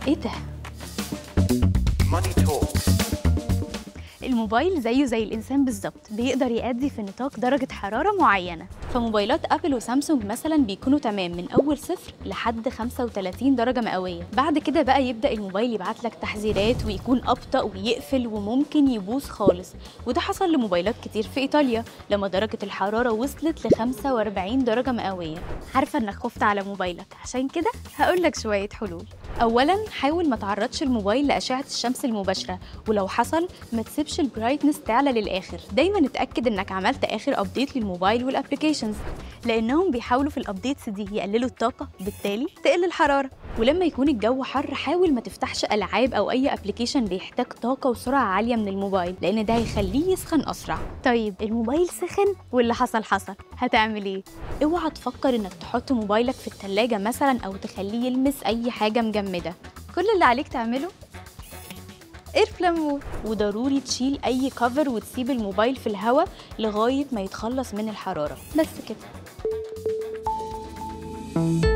ايه ده Money Talks. الموبايل زيه زي الانسان بالظبط بيقدر يأدي في نطاق درجه حراره معينه فموبايلات ابل وسامسونج مثلا بيكونوا تمام من اول صفر لحد 35 درجه مئويه بعد كده بقى يبدا الموبايل يبعت لك تحذيرات ويكون ابطا ويقفل وممكن يبوظ خالص وده حصل لموبايلات كتير في ايطاليا لما درجه الحراره وصلت ل 45 درجه مئويه عارفه انك خفت على موبايلك عشان كده هقول لك شويه حلول اولا حاول ما تعرضش الموبايل لاشعه الشمس المباشره ولو حصل ما تسيبش البرايتنس تعلى للاخر دايما اتاكد انك عملت اخر ابديت للموبايل والابلكيشنز لانهم بيحاولوا في الابديتس دي يقللوا الطاقه بالتالي تقل الحراره ولما يكون الجو حر حاول ما تفتحش العاب او اي ابلكيشن بيحتاج طاقه وسرعه عاليه من الموبايل لان ده هيخليه يسخن اسرع طيب الموبايل سخن واللي حصل حصل هتعمل ايه اوعى تفكر انك تحط موبايلك في التلاجة مثلا او تخليه يلمس اي حاجه مجمده كل اللي عليك تعمله ايرفلام مود وضروري تشيل اي كفر وتسيب الموبايل في الهواء لغايه ما يتخلص من الحراره بس كده